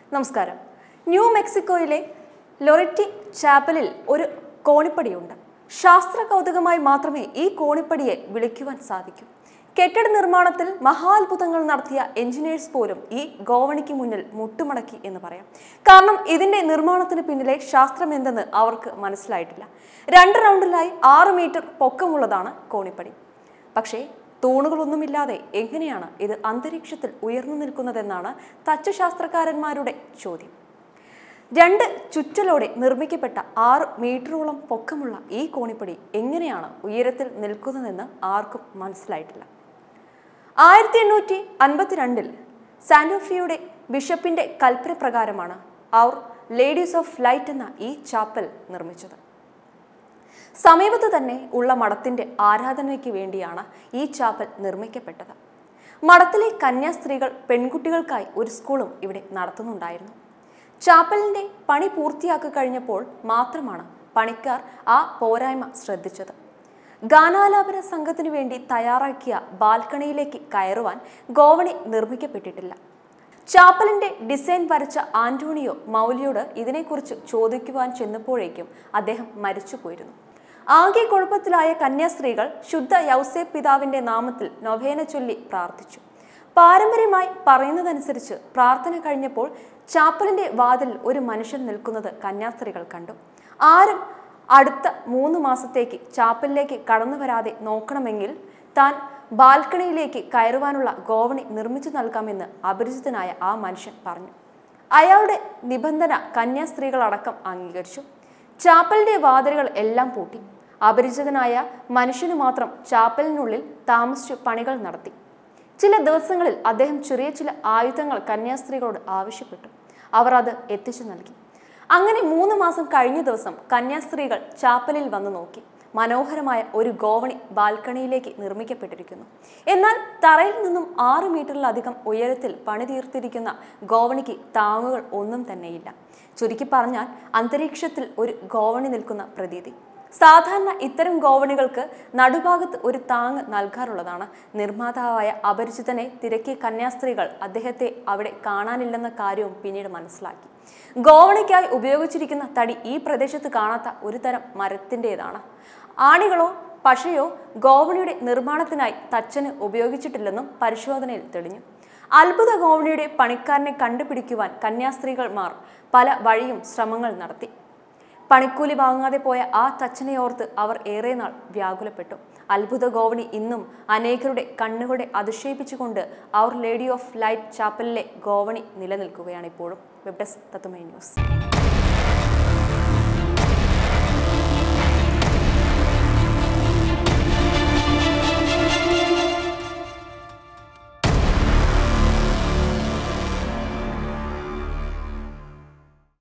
നമസ്കാരം ന്യൂ മെക്സിക്കോയിലെ ലൊറിറ്റി ചാപ്പലിൽ ഒരു കോണിപ്പടിയുണ്ട് ശാസ്ത്ര കൗതുകമായി മാത്രമേ ഈ കോണിപ്പടിയെ വിളിക്കുവാൻ സാധിക്കൂ കെട്ടിട നിർമ്മാണത്തിൽ മഹാത്ഭുതങ്ങൾ നടത്തിയ എഞ്ചിനീയേഴ്സ് പോലും ഈ ഗോവണിക്ക് മുന്നിൽ മുട്ടുമടക്കി എന്ന് പറയാം കാരണം ഇതിന്റെ നിർമ്മാണത്തിന് പിന്നിലെ ശാസ്ത്രം എന്തെന്ന് അവർക്ക് മനസ്സിലായിട്ടില്ല രണ്ട് റൗണ്ടിലായി ആറ് മീറ്റർ പൊക്കമുള്ളതാണ് കോണിപ്പടി പക്ഷേ തൂണുകളൊന്നുമില്ലാതെ എങ്ങനെയാണ് ഇത് അന്തരീക്ഷത്തിൽ ഉയർന്നു നിൽക്കുന്നതെന്നാണ് തച്ചുശാസ്ത്രകാരന്മാരുടെ ചോദ്യം രണ്ട് ചുറ്റലോടെ നിർമ്മിക്കപ്പെട്ട ആറ് മീറ്ററോളം പൊക്കമുള്ള ഈ കോണിപ്പടി എങ്ങനെയാണ് ഉയരത്തിൽ നിൽക്കുന്നതെന്ന് ആർക്കും മനസ്സിലായിട്ടില്ല ആയിരത്തി എണ്ണൂറ്റി അൻപത്തിരണ്ടിൽ സാന്റോഫിയുടെ ബിഷപ്പിന്റെ കൽപ്പന പ്രകാരമാണ് ഔർ ലേഡീസ് ഓഫ് ലൈറ്റ് എന്ന ഈ ചാപ്പൽ നിർമ്മിച്ചത് സമീപത്ത് തന്നെ ഉള്ള മഠത്തിന്റെ ആരാധനയ്ക്ക് വേണ്ടിയാണ് ഈ ചാപ്പൽ നിർമ്മിക്കപ്പെട്ടത് മഠത്തിലെ കന്യാസ്ത്രീകൾ പെൺകുട്ടികൾക്കായി ഒരു സ്കൂളും ഇവിടെ നടത്തുന്നുണ്ടായിരുന്നു ചാപ്പലിന്റെ പണി പൂർത്തിയാക്കി കഴിഞ്ഞപ്പോൾ മാത്രമാണ് പണിക്കാർ ആ പോരായ്മ ശ്രദ്ധിച്ചത് ഗാനാലാപന സംഘത്തിനു വേണ്ടി തയ്യാറാക്കിയ ബാൽക്കണിയിലേക്ക് കയറുവാൻ ഗോവണി നിർമ്മിക്കപ്പെട്ടിട്ടില്ല ചാപ്പലിന്റെ ഡിസൈൻ വരച്ച ആന്റോണിയോ മൗലിയോട് ഇതിനെക്കുറിച്ച് ചോദിക്കുവാൻ ചെന്നപ്പോഴേക്കും അദ്ദേഹം മരിച്ചുപോയിരുന്നു ആകെ കുഴപ്പത്തിലായ കന്യാസ്ത്രീകൾ ശുദ്ധ യൗസേ പിതാവിന്റെ നാമത്തിൽ നൊവേന ചൊല്ലി പ്രാർത്ഥിച്ചു പാരമ്പര്യമായി പറയുന്നതനുസരിച്ച് പ്രാർത്ഥന കഴിഞ്ഞപ്പോൾ ചാപ്പലിന്റെ വാതിൽ ഒരു മനുഷ്യൻ നിൽക്കുന്നത് കന്യാസ്ത്രീകൾ കണ്ടു ആരും അടുത്ത മൂന്ന് മാസത്തേക്ക് ചാപ്പലിലേക്ക് കടന്നു വരാതെ നോക്കണമെങ്കിൽ താൻ ബാൽക്കണിയിലേക്ക് കയറുവാനുള്ള ഗോവണി നിർമ്മിച്ചു നൽകാമെന്ന് അപരിചിതനായ ആ മനുഷ്യൻ പറഞ്ഞു അയാളുടെ നിബന്ധന കന്യാസ്ത്രീകളടക്കം അംഗീകരിച്ചു ചാപ്പലിന്റെ വാതിലുകൾ എല്ലാം പൂട്ടി അപരിചിതനായ മനുഷ്യന് മാത്രം ചാപ്പലിനുള്ളിൽ താമസിച്ചു പണികൾ നടത്തി ചില ദിവസങ്ങളിൽ അദ്ദേഹം ചെറിയ ചില ആയുധങ്ങൾ കന്യാസ്ത്രീകളോട് ആവശ്യപ്പെട്ടു അവർ അത് എത്തിച്ചു നൽകി അങ്ങനെ മൂന്ന് മാസം കഴിഞ്ഞ ദിവസം കന്യാസ്ത്രീകൾ ചാപ്പലിൽ വന്നു നോക്കി മനോഹരമായ ഒരു ഗോവണി ബാൽക്കണിയിലേക്ക് നിർമ്മിക്കപ്പെട്ടിരിക്കുന്നു എന്നാൽ തറയിൽ നിന്നും ആറ് മീറ്ററിലധികം ഉയരത്തിൽ പണിതീർത്തിരിക്കുന്ന ഗോവണിക്ക് താങ്ങുകൾ ഒന്നും തന്നെയില്ല ചുരുക്കി പറഞ്ഞാൽ അന്തരീക്ഷത്തിൽ ഒരു ഗോവണി നിൽക്കുന്ന പ്രതീതി സാധാരണ ഇത്തരം ഗോവണികൾക്ക് നടുഭാഗത്ത് ഒരു താങ്ങ് നൽകാറുള്ളതാണ് നിർമ്മാതാവായ അപരിചിതനെ തിരക്കിയ കന്യാസ്ത്രീകൾ അദ്ദേഹത്തെ അവിടെ കാണാനില്ലെന്ന കാര്യവും പിന്നീട് മനസ്സിലാക്കി ഗോവണിക്കായി ഉപയോഗിച്ചിരിക്കുന്ന തടി ഈ പ്രദേശത്ത് കാണാത്ത ഒരു തരം മരത്തിൻ്റെതാണ് ആണികളോ പശയോ ഗോവണിയുടെ നിർമ്മാണത്തിനായി തച്ചന് ഉപയോഗിച്ചിട്ടില്ലെന്നും പരിശോധനയിൽ തെളിഞ്ഞു അത്ഭുത ഗോവണിയുടെ പണിക്കാരനെ കണ്ടുപിടിക്കുവാൻ കന്യാസ്ത്രീകൾമാർ പല വഴിയും ശ്രമങ്ങൾ നടത്തി പണിക്കൂലി വാങ്ങാതെ പോയ ആ തച്ചനെ ഓർത്ത് അവർ ഏറെ നാൾ വ്യാകുലപ്പെട്ടു അത്ഭുത ഗോവണി ഇന്നും അനേകരുടെ കണ്ണുകളെ അതിശയിപ്പിച്ചുകൊണ്ട് അവർ ലേഡി ഓഫ് ലൈറ്റ് ചാപ്പലിലെ ഗോവണി നിലനിൽക്കുകയാണ് ഇപ്പോഴും വെബ് ഡെസ്ക് തത്തുമൈ ന്യൂസ്